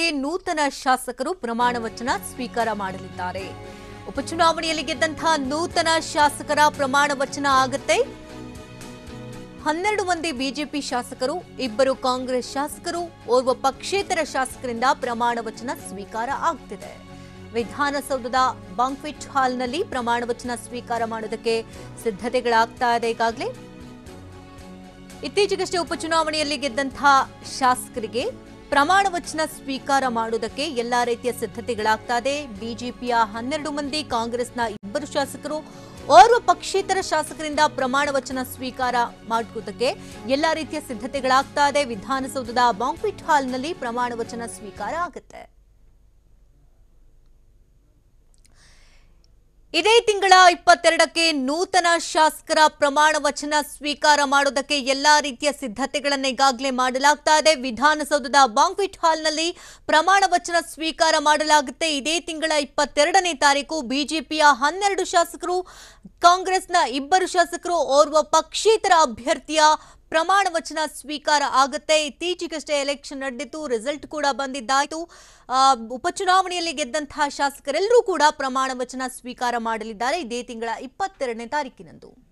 ನೂತನ ಶಾಸಕರು ಪ್ರಮಾಣ ವಚನ ಸ್ವೀಕಾರ ಮಾಡಲಿದ್ದಾರೆ ಉಪಚುನಾವಣೆಯಲ್ಲಿ ಗೆದ್ದಂತಹ ನೂತನ ಶಾಸಕರ ಪ್ರಮಾಣ ವಚನ ಆಗುತ್ತೆ ಹನ್ನೆರಡು ಮಂದಿ ಬಿಜೆಪಿ ಶಾಸಕರು ಇಬ್ಬರು ಕಾಂಗ್ರೆಸ್ ಶಾಸಕರು ಓರ್ವ ಪಕ್ಷೇತರ ಶಾಸಕರಿಂದ ಪ್ರಮಾಣ ವಚನ ಸ್ವೀಕಾರ ಆಗ್ತಿದೆ ವಿಧಾನಸೌಧದ ಬಾಂಕ್ವೆಟ್ ಹಾಲ್ನಲ್ಲಿ ಪ್ರಮಾಣ ವಚನ ಸ್ವೀಕಾರ ಮಾಡೋದಕ್ಕೆ ಸಿದ್ಧತೆಗಳಾಗ್ತಾ ಇದೆ ಈಗಾಗಲೇ ಇತ್ತೀಚೆಗಷ್ಟೇ ಉಪಚುನಾವಣೆಯಲ್ಲಿ ಗೆದ್ದಂತಹ ಶಾಸಕರಿಗೆ ಪ್ರಮಾಣ ವಚನ ಸ್ವೀಕಾರ ಮಾಡುವುದಕ್ಕೆ ಎಲ್ಲಾ ರೀತಿಯ ಸಿದ್ಧತೆಗಳಾಗ್ತಾ ಇದೆ ಬಿಜೆಪಿಯ ಹನ್ನೆರಡು ಮಂದಿ ಕಾಂಗ್ರೆಸ್ನ ಇಬ್ಬರು ಶಾಸಕರು ಓರ್ವ ಪಕ್ಷೇತರ ಶಾಸಕರಿಂದ ಪ್ರಮಾಣ ವಚನ ಸ್ವೀಕಾರ ಮಾಡುವುದಕ್ಕೆ ಎಲ್ಲಾ ರೀತಿಯ ಸಿದ್ಧತೆಗಳಾಗ್ತಾ ಇದೆ ವಿಧಾನಸೌಧದ ಬಾಂಕ್ವೆಟ್ ಹಾಲ್ನಲ್ಲಿ ಪ್ರಮಾಣ ವಚನ ಸ್ವೀಕಾರ ಆಗುತ್ತೆ ಇದೇ ತಿಂಗಳ ಇಪ್ಪತ್ತೆರಡಕ್ಕೆ ನೂತನ ಶಾಸಕರ ಪ್ರಮಾಣ ವಚನ ಸ್ವೀಕಾರ ಮಾಡೋದಕ್ಕೆ ಎಲ್ಲಾ ರೀತಿಯ ಸಿದ್ಧತೆಗಳನ್ನು ಈಗಾಗಲೇ ಮಾಡಲಾಗ್ತಾ ಇದೆ ವಿಧಾನಸೌಧದ ಬಾಂಕ್ವೆಟ್ ಹಾಲ್ನಲ್ಲಿ ಪ್ರಮಾಣ ವಚನ ಸ್ವೀಕಾರ ಮಾಡಲಾಗುತ್ತೆ ಇದೇ ತಿಂಗಳ ಇಪ್ಪತ್ತೆರಡನೇ ತಾರೀಕು ಬಿಜೆಪಿಯ ಹನ್ನೆರಡು ಶಾಸಕರು ಕಾಂಗ್ರೆಸ್ನ ಇಬ್ಬರು ಶಾಸಕರು ಓರ್ವ ಪಕ್ಷೇತರ ಅಭ್ಯರ್ಥಿಯ ಪ್ರಮಾಣ ವಚನ ಸ್ವೀಕಾರ ಆಗುತ್ತೆ ಇತ್ತೀಚೆಗಷ್ಟೇ ಎಲೆಕ್ಷನ್ ನಡೆದಿತ್ತು ರಿಸಲ್ಟ್ ಕೂಡ ಬಂದಿದ್ದಾಯಿತು ಆ, ಉಪಚುನಾವಣೆಯಲ್ಲಿ ಗೆದ್ದಂತಹ ಶಾಸಕರೆಲ್ಲರೂ ಕೂಡ ಪ್ರಮಾಣ ವಚನ ಸ್ವೀಕಾರ ಮಾಡಲಿದ್ದಾರೆ ಇದೇ ತಿಂಗಳ ಇಪ್ಪತ್ತೆರಡನೇ ತಾರೀಕಿನಂದು